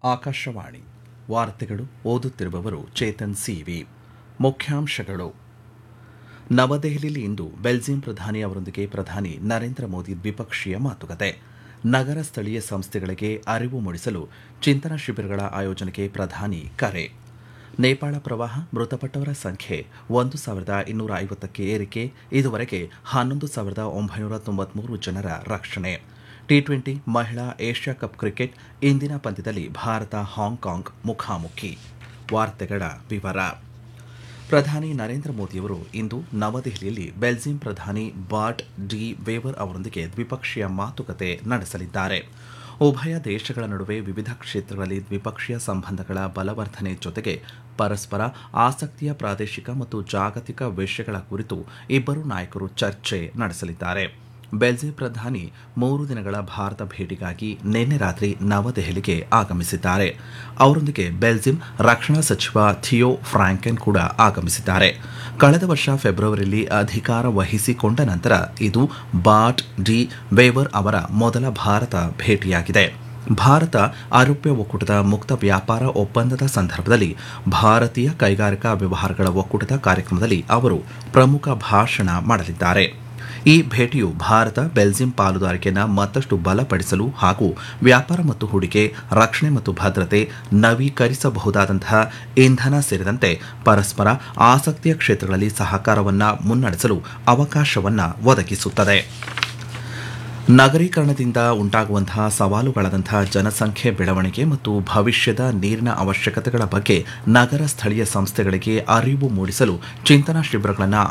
ಆಕಾಶವಾಣಿ ವಾರ್ತೆಗಳು ಓದುತ್ತಿರುವವರು ಚೇತನ್ ಸಿವಿ ಮುಖ್ಯಾಂಶಗಳು ನವದೆಹಲಿಯಲ್ಲಿ ಇಂದು ಬೆಲ್ಜಿಯಂ ಪ್ರಧಾನಿ ಅವರೊಂದಿಗೆ ಪ್ರಧಾನಿ ನರೇಂದ್ರ ಮೋದಿ ದ್ವಿಪಕ್ಷೀಯ ಮಾತುಕತೆ ನಗರ ಸ್ಥಳೀಯ ಸಂಸ್ಥೆಗಳಿಗೆ ಅರಿವು ಮೂಡಿಸಲು ಚಿಂತನಾ ಶಿಬಿರಗಳ ಆಯೋಜನೆಗೆ ಪ್ರಧಾನಿ ಕರೆ ನೇಪಾಳ ಪ್ರವಾಹ ಮೃತಪಟ್ಟವರ ಸಂಖ್ಯೆ ಒಂದು ಸಾವಿರದ ಇನ್ನೂರ ಐವತ್ತಕ್ಕೆ ಏರಿಕೆ ಇದುವರೆಗೆ ಹನ್ನೊಂದು ಸಾವಿರದ ಒಂಬೈನೂರ ತೊಂಬತ್ಮೂರು ಜನರ ರಕ್ಷಣೆ ಟಿ ಟ್ವೆಂಟಿ ಮಹಿಳಾ ಏಷ್ಯಾ ಕಪ್ ಕ್ರಿಕೆಟ್ ಇಂದಿನ ಪಂದ್ಯದಲ್ಲಿ ಭಾರತ ಹಾಂಕಾಂಗ್ ಮುಖಾಮುಖಿ ವಾರ್ತೆಗಳ ವಿವರ ಪ್ರಧಾನಿ ನರೇಂದ್ರ ಮೋದಿಯವರು ಇಂದು ನವದೆಹಲಿಯಲ್ಲಿ ಬೆಲ್ಜಿಯಂ ಪ್ರಧಾನಿ ಬಾಟ್ ಡಿ ವೇವರ್ ಅವರೊಂದಿಗೆ ದ್ವಿಪಕ್ಷೀಯ ಮಾತುಕತೆ ನಡೆಸಲಿದ್ದಾರೆ ಉಭಯ ದೇಶಗಳ ನಡುವೆ ವಿವಿಧ ಕ್ಷೇತ್ರಗಳಲ್ಲಿ ದ್ವಿಪಕ್ಷೀಯ ಸಂಬಂಧಗಳ ಬಲವರ್ಧನೆ ಜೊತೆಗೆ ಪರಸ್ಪರ ಆಸಕ್ತಿಯ ಪ್ರಾದೇಶಿಕ ಮತ್ತು ಜಾಗತಿಕ ವಿಷಯಗಳ ಕುರಿತು ಇಬ್ಬರು ನಾಯಕರು ಚರ್ಚೆ ನಡೆಸಲಿದ್ದಾರೆ ಬೆಲ್ಜಿಯಂ ಪ್ರಧಾನಿ ಮೂರು ದಿನಗಳ ಭಾರತ ಭೇಟಿಗಾಗಿ ನಿನ್ನೆ ರಾತ್ರಿ ನವದೆಹಲಿಗೆ ಆಗಮಿಸಿದ್ದಾರೆ ಅವರೊಂದಿಗೆ ಬೆಲ್ಜಿಯಂ ರಕ್ಷಣಾ ಸಚಿವ ಥಿಯೋ ಫ್ರಾಂಕೆನ್ ಕೂಡ ಆಗಮಿಸಿದ್ದಾರೆ ಕಳೆದ ವರ್ಷ ಫೆಬ್ರವರಿಯಲ್ಲಿ ಅಧಿಕಾರ ವಹಿಸಿಕೊಂಡ ನಂತರ ಇದು ಬಾಟ್ ಡಿ ವೇವರ್ ಅವರ ಮೊದಲ ಭಾರತ ಭೇಟಿಯಾಗಿದೆ ಭಾರತ ಆರೋಗ್ಯ ಒಕ್ಕೂಟದ ಮುಕ್ತ ವ್ಯಾಪಾರ ಒಪ್ಪಂದದ ಸಂದರ್ಭದಲ್ಲಿ ಭಾರತೀಯ ಕೈಗಾರಿಕಾ ವ್ಯವಹಾರಗಳ ಒಕ್ಕೂಟದ ಕಾರ್ಯಕ್ರಮದಲ್ಲಿ ಅವರು ಪ್ರಮುಖ ಭಾಷಣ ಮಾಡಲಿದ್ದಾರೆ ಈ ಭೇಟಿಯು ಭಾರತ ಬೆಲ್ಜಿಯಂ ಪಾಲುದಾರಿಕೆಯನ್ನು ಮತ್ತಷ್ಟು ಬಲಪಡಿಸಲು ಹಾಗೂ ವ್ಯಾಪಾರ ಮತ್ತು ಹೂಡಿಕೆ ರಕ್ಷಣೆ ಮತ್ತು ಭದ್ರತೆ ನವೀಕರಿಸಬಹುದಾದಂತಹ ಇಂಧನ ಸೇರಿದಂತೆ ಪರಸ್ಪರ ಆಸಕ್ತಿಯ ಕ್ಷೇತ್ರಗಳಲ್ಲಿ ಸಹಕಾರವನ್ನು ಮುನ್ನಡೆಸಲು ಅವಕಾಶವನ್ನು ಒದಗಿಸುತ್ತದೆ ನಗರೀಕರಣದಿಂದ ಉಂಟಾಗುವಂತಹ ಸವಾಲುಗಳಾದಂತಹ ಜನಸಂಖ್ಯೆ ಬೆಳವಣಿಗೆ ಮತ್ತು ಭವಿಷ್ಯದ ನೀರಿನ ಅವಶ್ಯಕತೆಗಳ ಬಗ್ಗೆ ನಗರ ಸ್ಥಳೀಯ ಸಂಸ್ಥೆಗಳಿಗೆ ಅರಿವು ಮೂಡಿಸಲು ಚಿಂತನಾ ಶಿಬಿರಗಳನ್ನು